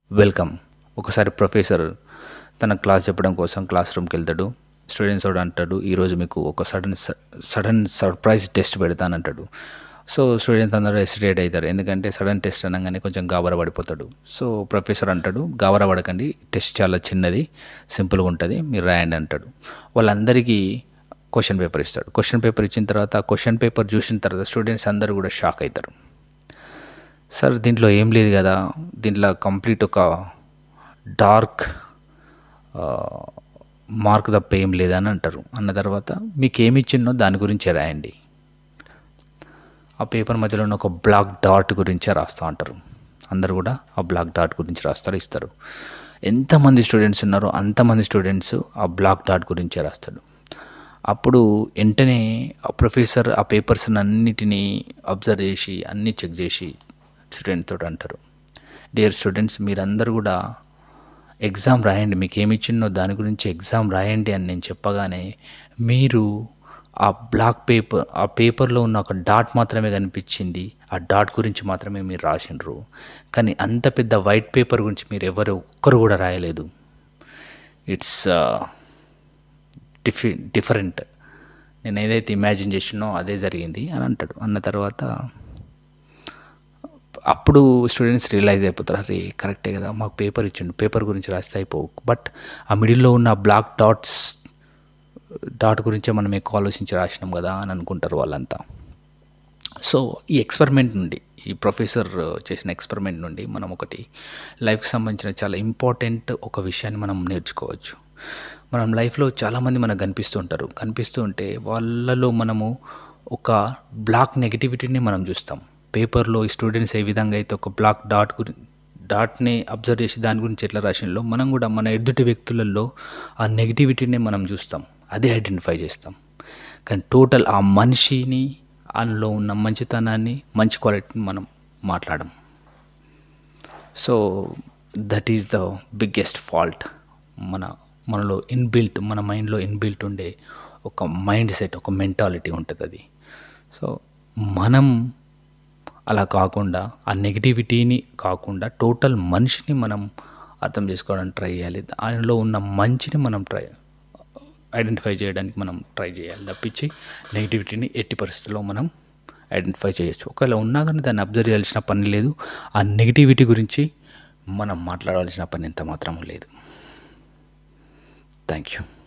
welcome ఒకసారి professor తన class చెప్పడం కోసం క్లాస్ రూమ్కి వెళ్తాడు స్టూడెంట్స్ కూడా అంటాడు ఈరోజు మీకు ఒక సడన్ సడన్ సర్ప్రైజ్ టెస్ట్ పెడతానంటాడు సో స్టూడెంట్స్ అందరూ ఎసిడేట్ అవుతారు ఎందుకంటే సడన్ టెస్ట్ అనగానే కొంచెం గాబరా పడిపోతాడు సో ప్రొఫెసర్ అంటాడు గాబరా పడకండి టెస్ట్ చాలా చిన్నది సింపుల్గా ఉంటుంది మీరు రాయండి అంటాడు వాళ్ళందరికీ క్వశ్చన్ పేపర్ ఇస్తాడు క్వశ్చన్ పేపర్ ఇచ్చిన తర్వాత ఆ క్వశ్చన్ పేపర్ చూసిన తర్వాత స్టూడెంట్స్ అందరూ కూడా షాక్ అవుతారు సార్ దీంట్లో ఏం లేదు కదా దీంట్లో కంప్లీట్ ఒక డార్క్ మార్క్ తప్ప ఏం లేదని అంటారు అన్న తర్వాత మీకు ఏమి ఇచ్చిందో దాని గురించే రాయండి ఆ పేపర్ మధ్యలో ఉన్న ఒక బ్లాక్ డాట్ గురించే రాస్తూ అంటారు అందరు కూడా ఆ బ్లాక్ డాట్ గురించి రాస్తారు ఇస్తారు ఎంతమంది స్టూడెంట్స్ ఉన్నారో అంతమంది స్టూడెంట్స్ ఆ బ్లాక్ డాట్ గురించే రాస్తాడు అప్పుడు వెంటనే ఆ ప్రొఫెసర్ ఆ పేపర్స్ అన్నిటినీ అబ్జర్వ్ చేసి అన్నీ చెక్ చేసి స్టూడెంట్ తోటి అంటారు డియర్ స్టూడెంట్స్ మీరందరూ కూడా ఎగ్జామ్ రాయండి మీకు ఏమి ఇచ్చిందో దాని గురించి ఎగ్జామ్ రాయండి అని నేను చెప్పగానే మీరు ఆ బ్లాక్ పేపర్ ఆ పేపర్లో ఉన్న ఒక డాట్ మాత్రమే కనిపించింది ఆ డాట్ గురించి మాత్రమే మీరు రాసిండ్రు కానీ అంత పెద్ద వైట్ పేపర్ గురించి మీరు ఎవరు ఒక్కరు కూడా రాయలేదు ఇట్స్ డిఫి డిఫరెంట్ నేను ఏదైతే ఇమాజిన్ చేసినో అదే జరిగింది అని అంటాడు అన్న తర్వాత అప్పుడు స్టూడెంట్స్ రియలైజ్ అయిపోతారు అరే కరెక్టే కదా మాకు పేపర్ ఇచ్చిండు పేపర్ గురించి రాస్తే అయిపోవు బట్ ఆ మిడిల్లో ఉన్న బ్లాక్ డాట్స్ డాట్ గురించే మనం ఎక్కువ ఆలోచించి రాసినాం కదా అని అనుకుంటారు వాళ్ళంతా సో ఈ ఎక్స్పెరిమెంట్ నుండి ఈ ప్రొఫెసర్ చేసిన ఎక్స్పెరిమెంట్ నుండి మనం ఒకటి లైఫ్కి సంబంధించిన చాలా ఇంపార్టెంట్ ఒక విషయాన్ని మనం నేర్చుకోవచ్చు మనం లైఫ్లో చాలామంది మనకు కనిపిస్తూ ఉంటారు కనిపిస్తూ ఉంటే వాళ్ళలో మనము ఒక బ్లాక్ నెగిటివిటీని మనం చూస్తాం పేపర్లో ఈ స్టూడెంట్స్ ఏ విధంగా అయితే ఒక బ్లాక్ డాట్ గురి డాట్ని అబ్జర్వ్ చేసి దాని గురించి ఎట్లా రాసినలో మనం కూడా మన ఎదుటి వ్యక్తులలో ఆ నెగిటివిటీని మనం చూస్తాం అదే ఐడెంటిఫై చేస్తాం కానీ టోటల్ ఆ మనిషిని అందులో ఉన్న మంచితనాన్ని మంచి క్వాలిటీని మనం మాట్లాడం so that is the biggest fault మన మనలో ఇన్బిల్ట్ మన మైండ్లో ఇన్బిల్ట్ ఉండే ఒక మైండ్ సెట్ ఒక మెంటాలిటీ ఉంటుంది అది సో మనం అలా కాకుండా ఆ నెగిటివిటీని కాకుండా టోటల్ మనిషిని మనం అర్థం చేసుకోవడానికి ట్రై చేయాలి ఆయనలో ఉన్న మంచిని మనం ట్రై ఐడెంటిఫై చేయడానికి మనం ట్రై చేయాలి తప్పించి నెగిటివిటీని ఎట్టి పరిస్థితుల్లో మనం ఐడెంటిఫై చేయొచ్చు ఒకవేళ ఉన్నా కానీ దాన్ని అబ్జర్వ్ చేయాల్సిన పని లేదు ఆ నెగిటివిటీ గురించి మనం మాట్లాడాల్సిన పని ఎంత మాత్రం లేదు థ్యాంక్ యూ